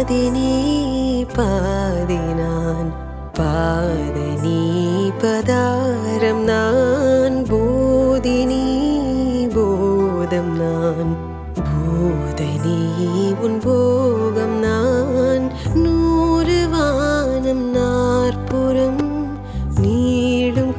பாதி நீ பாதி நான் பாதி நீ பதாரம் நான் போதி நீ போதம் நான் போதை நீ உன் போகம் நான் நூறு வானம் நாற்புறம் நீடும்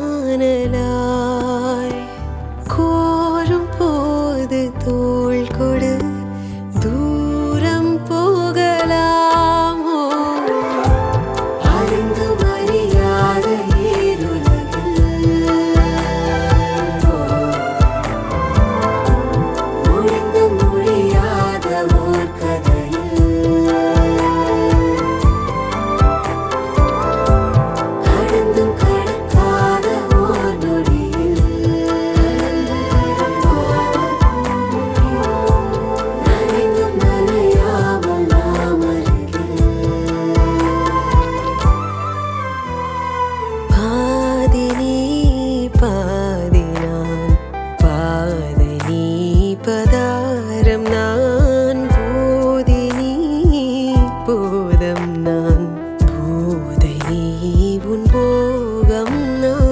காணலாய் கோரும் போது தோள் கொடு தூரம் போகலாமோ அறிந்து அறியாத முடிந்து முடியாத ஓர் கதையில் கடந்தும் கடக்காத ஓர் நொடியில் நனைந்தும் நனையாமல் நாம் அருகில் பாதி நீ பாதி நான் பாதி நீ பதாரம் நான் போதி நீ போதம் நான் போதை நீ உன் போகம் நான்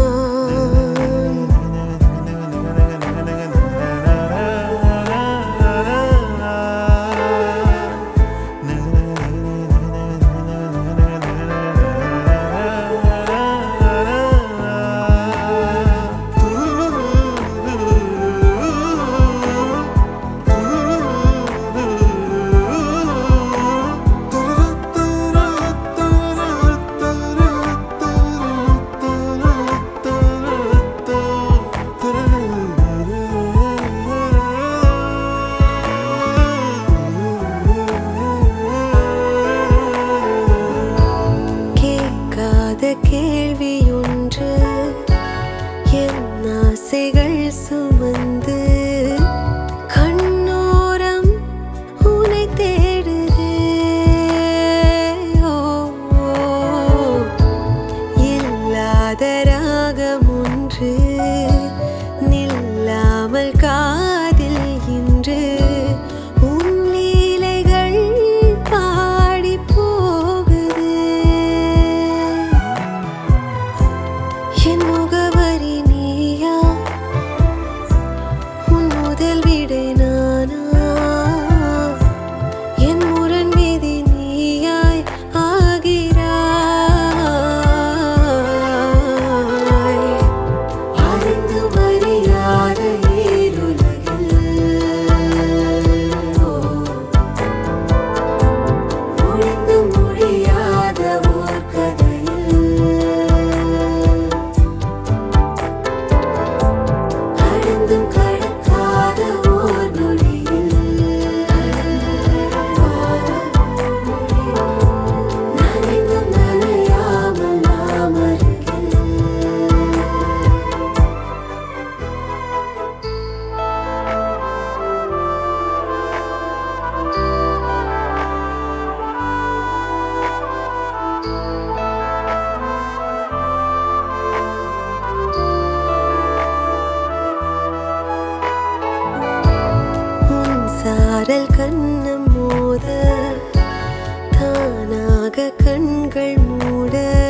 கேட்காத கேள்வி ஒன்று என் ஆசைகள் சுமந்து கண்ணோரம் உனை தேடுதே ஓ, இல்லாத ராகம் ஒன்று நில்லாமல் காதில் இன்று உன் லீலைகள் பாடி போகுது என் முகவரி நீயா உன் முதல் விடை நானா என் முரண் விதி நீயாய் ஆகிறாய் அறிந்து அறியாத முடிந்து முடியாத ஓர் கதையில் கடந்தும் கடக்காத ஓர் நொடியில் நனைந்தும் நனையாமல் நாம் அருகில் உன் சாரல் கண்ணம் மோத தானாக கண்கள் மூட